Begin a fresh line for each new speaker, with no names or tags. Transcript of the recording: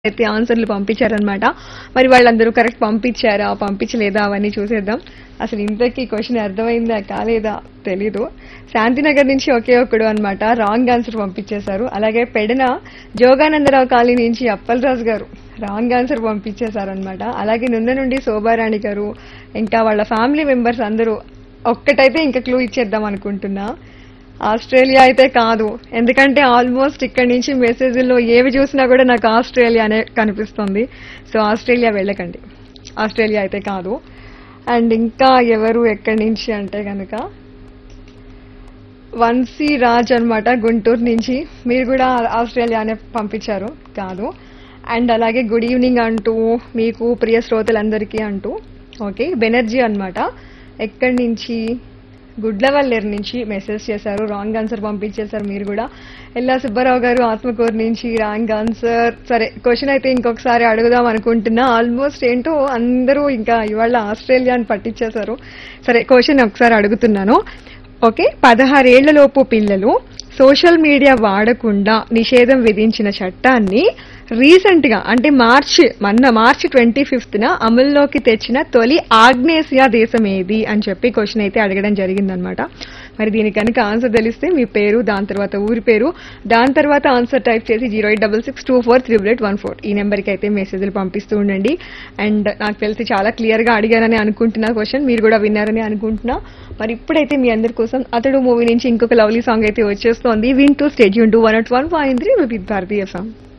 అయితే ఆన్సర్లు పంపించారనమాట మరి వాళ్ళందరూ కరెక్ట్ పంపించారా పంపించలేదా అవన్నీ చూసేద్దాం అసలు ఇంతకీ క్వశ్చన్ అర్థమైందా కాలేదా తెలీదు శాంతినగర్ నుంచి ఒకే ఒక్కడు అనమాట రాంగ్ ఆన్సర్ పంపించేశారు అలాగే పెడన జోగానందరావు కాలనీ నుంచి అప్పలరాజు గారు రాంగ్ ఆన్సర్ పంపించేశారు అనమాట అలాగే నుంద నుండి శోభారాణి గారు ఇంకా వాళ్ళ ఫ్యామిలీ మెంబర్స్ అందరూ ఒక్కటైతే ఇంకా క్లూ ఇచ్చేద్దాం అనుకుంటున్నా ఆస్ట్రేలియా అయితే కాదు ఎందుకంటే ఆల్మోస్ట్ ఇక్కడ నుంచి మెసేజ్లో ఏవి చూసినా కూడా నాకు ఆస్ట్రేలియా అనే కనిపిస్తుంది సో ఆస్ట్రేలియా వెళ్ళకండి ఆస్ట్రేలియా అయితే కాదు అండ్ ఇంకా ఎవరు ఎక్కడి నుంచి అంటే కనుక వంశీ రాజ్ అన్నమాట గుంటూరు నుంచి మీరు కూడా ఆస్ట్రేలియానే పంపించారు కాదు అండ్ అలాగే గుడ్ ఈవినింగ్ అంటూ మీకు ప్రియ శ్రోతలందరికీ అంటూ ఓకే బెనర్జీ అన్నమాట ఎక్కడి నుంచి గుడ్లవల్లేరు నుంచి మెసేజ్ చేశారు రాంగ్ ఆన్సర్ పంపించేశారు మీరు కూడా ఎల్లా సుబ్బారావు గారు ఆత్మకూరు నుంచి రాంగ్ ఆన్సర్ సరే క్వశ్చన్ అయితే ఇంకొకసారి అడుగుదాం అనుకుంటున్నా ఆల్మోస్ట్ ఏంటో అందరూ ఇంకా ఇవాళ ఆస్ట్రేలియా అని పట్టించేశారు సరే క్వశ్చన్ ఒకసారి అడుగుతున్నాను ఓకే పదహారేళ్లలోపు పిల్లలు సోషల్ మీడియా వాడకుండా నిషేధం విధించిన చట్టాన్ని రీసెంట్ గా అంటే మార్చి మొన్న మార్చి ట్వంటీ ఫిఫ్త్ న అమల్లోకి తెచ్చిన తొలి ఆగ్నేసియా దేశం ఏది అని చెప్పి క్వశ్చన్ అయితే అడగడం జరిగిందనమాట మరి దీనికి కనుక ఆన్సర్ తెలిస్తే మీ పేరు దాని తర్వాత ఊరి పేరు దాని తర్వాత ఆన్సర్ టైప్ చేసి zero eight double six two four triple eight one four ఈ నెంబర్కి అయితే మెసేజ్లు పంపిస్తూ ఉండండి అండ్ నాకు తెలిసి చాలా క్లియర్ గా అడిగానని అనుకుంటున్నా క్వశ్చన్ మీరు కూడా విన్నారని అనుకుంటున్నా మరి ఇప్పుడైతే మీ అందరి కోసం అతడు మూవీ నుంచి ఇంకొక లవ్లీ సాంగ్ అయితే వచ్చేస్తోంది వింటూ stadium two one at one point three with భారతీయ సాంగ్